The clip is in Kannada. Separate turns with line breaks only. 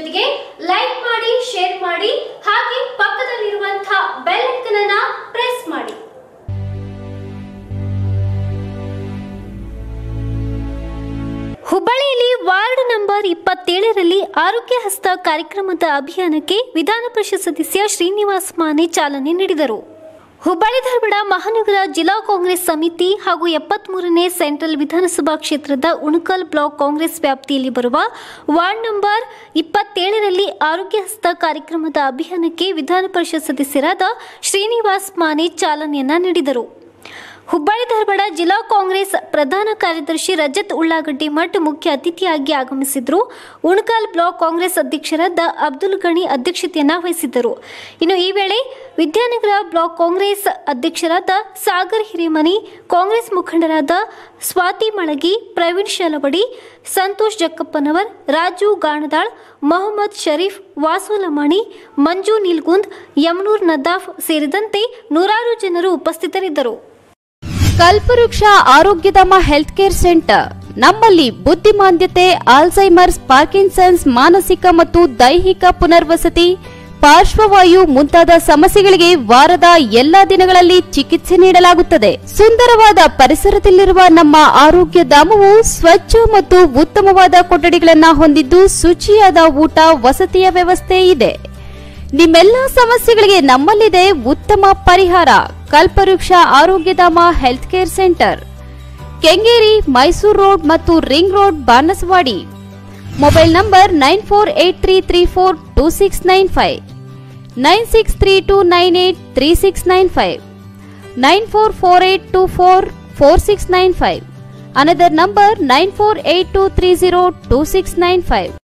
ಜೊತೆಗೆ ಲೈಕ್ ಮಾಡಿ ಶೇರ್ ಮಾಡಿ ಹಾಗೆ ಪಕ್ಕದಲ್ಲಿರುವಂತಹ ಬೆಲ್ ಐಕನ್ ಅನ್ನ ಪ್ರೆಸ್ ಮಾಡಿ ಹುಬ್ಬಳ್ಳಿಯಲ್ಲಿ ವಾರ್ಡ್ ನಂಬರ್ ಇಪ್ಪತ್ತೇಳರಲ್ಲಿ ಆರೋಗ್ಯ ಹಸ್ತ ಕಾರ್ಯಕ್ರಮದ ಅಭಿಯಾನಕ್ಕೆ ವಿಧಾನ ಪರಿಷತ್ ಸದಸ್ಯ ಶ್ರೀನಿವಾಸ್ ಮಾನೆ ಚಾಲನೆ ನೀಡಿದರು ಹುಬ್ಬಳ್ಳಿ ಧಾರವಾಡ ಮಹಾನಗರ ಜಿಲ್ಲಾ ಕಾಂಗ್ರೆಸ್ ಸಮಿತಿ ಹಾಗೂ ಎಪ್ಪತ್ಮೂರನೇ ಸೆಂಟ್ರಲ್ ವಿಧಾನಸಭಾ ಕ್ಷೇತ್ರದ ಉಣಕಲ್ ಬ್ಲಾಕ್ ಕಾಂಗ್ರೆಸ್ ವ್ಯಾಪ್ತಿಯಲ್ಲಿ ಬರುವ ವಾರ್ಡ್ ನಂಬರ್ ಇಪ್ಪತ್ತೇಳರಲ್ಲಿ ಆರೋಗ್ಯ ಹಸ್ತ ಕಾರ್ಯಕ್ರಮದ ಅಭಿಯಾನಕ್ಕೆ ವಿಧಾನ ಪರಿಷತ್ ಸದಸ್ಯರಾದ ಶ್ರೀನಿವಾಸ್ ಮಾನೆ ಚಾಲನೆಯನ್ನ ನೀಡಿದರು ಹುಬ್ಬಳ್ಳಿ ಧಾರವಾಡ ಜಿಲ್ಲಾ ಕಾಂಗ್ರೆಸ್ ಪ್ರಧಾನ ಕಾರ್ಯದರ್ಶಿ ರಜತ್ ಉಳ್ಳಾಗಡ್ಡಿ ಮಠ್ ಮುಖ್ಯ ಅತಿಥಿಯಾಗಿ ಆಗಮಿಸಿದ್ರು ಉಣಕಲ್ ಬ್ಲಾಕ್ ಕಾಂಗ್ರೆಸ್ ಅಧ್ಯಕ್ಷರಾದ ಅಬ್ದುಲ್ ಗಣಿ ಅಧ್ಯಕ್ಷತೆಯನ್ನ ವಹಿಸಿದ್ದರು ಇನ್ನು ಈ ವೇಳೆ ವಿದ್ಯಾನಗರ ಬ್ಲಾಕ್ ಕಾಂಗ್ರೆಸ್ ಅಧ್ಯಕ್ಷರಾದ ಸಾಗರ್ ಹಿರೇಮನಿ ಕಾಂಗ್ರೆಸ್ ಮುಖಂಡರಾದ ಸ್ವಾತಿ ಮಳಗಿ ಪ್ರವೀಣ್ ಶಲವಡಿ ಸಂತೋಷ್ ಜಕ್ಕಪ್ಪನವರ್ ರಾಜು ಗಾಣದಾಳ್ ಮೊಹಮ್ಮದ್ ಶರೀಫ್ ವಾಸು ಲಮಾಣಿ ಮಂಜು ನೀಲ್ಗುಂದ್ ಯಮನೂರ್ ನದಾಫ್ ಸೇರಿದಂತೆ ನೂರಾರು ಜನರು ಉಪಸ್ಥಿತರಿದ್ದರು
ಕಲ್ಪವೃಕ್ಷ ಆರೋಗ್ಯಧಾಮ ಹೆಲ್ತ್ ಕೇರ್ ಸೆಂಟರ್ ನಮ್ಮಲ್ಲಿ ಬುದ್ಧಿಮಾಂದ್ಯತೆ ಆಲ್ಝೈಮರ್ಸ್ ಪಾರ್ಕಿನ್ಸನ್ಸ್ ಮಾನಸಿಕ ಮತ್ತು ದೈಹಿಕ ಪುನರ್ವಸತಿ ಪಾರ್ಶ್ವವಾಯು ಮುಂತಾದ ಸಮಸ್ಯೆಗಳಿಗೆ ವಾರದ ಎಲ್ಲಾ ದಿನಗಳಲ್ಲಿ ಚಿಕಿತ್ಸೆ ನೀಡಲಾಗುತ್ತದೆ ಸುಂದರವಾದ ಪರಿಸರದಲ್ಲಿರುವ ನಮ್ಮ ಆರೋಗ್ಯ ಧಾಮವು ಸ್ವಚ್ಛ ಮತ್ತು ಉತ್ತಮವಾದ ಕೊಠಡಿಗಳನ್ನ ಹೊಂದಿದ್ದು ಶುಚಿಯಾದ ಊಟ ವಸತಿಯ ವ್ಯವಸ್ಥೆ ಇದೆ ನಿಮ್ಮೆಲ್ಲ ಸಮಸ್ಯೆಗಳಿಗೆ ನಮ್ಮಲ್ಲಿದೆ ಉತ್ತಮ ಪರಿಹಾರ Kalpavriksha Arogyadhama health care centre Kengeri Mysuru road ಮತ್ತು ring road Banasawadi mobile number nine four eight three three four two six nine five nine six three two nine eight three six nine five nine four four eight two four four six nine five another number nine four eight two three zero two six nine five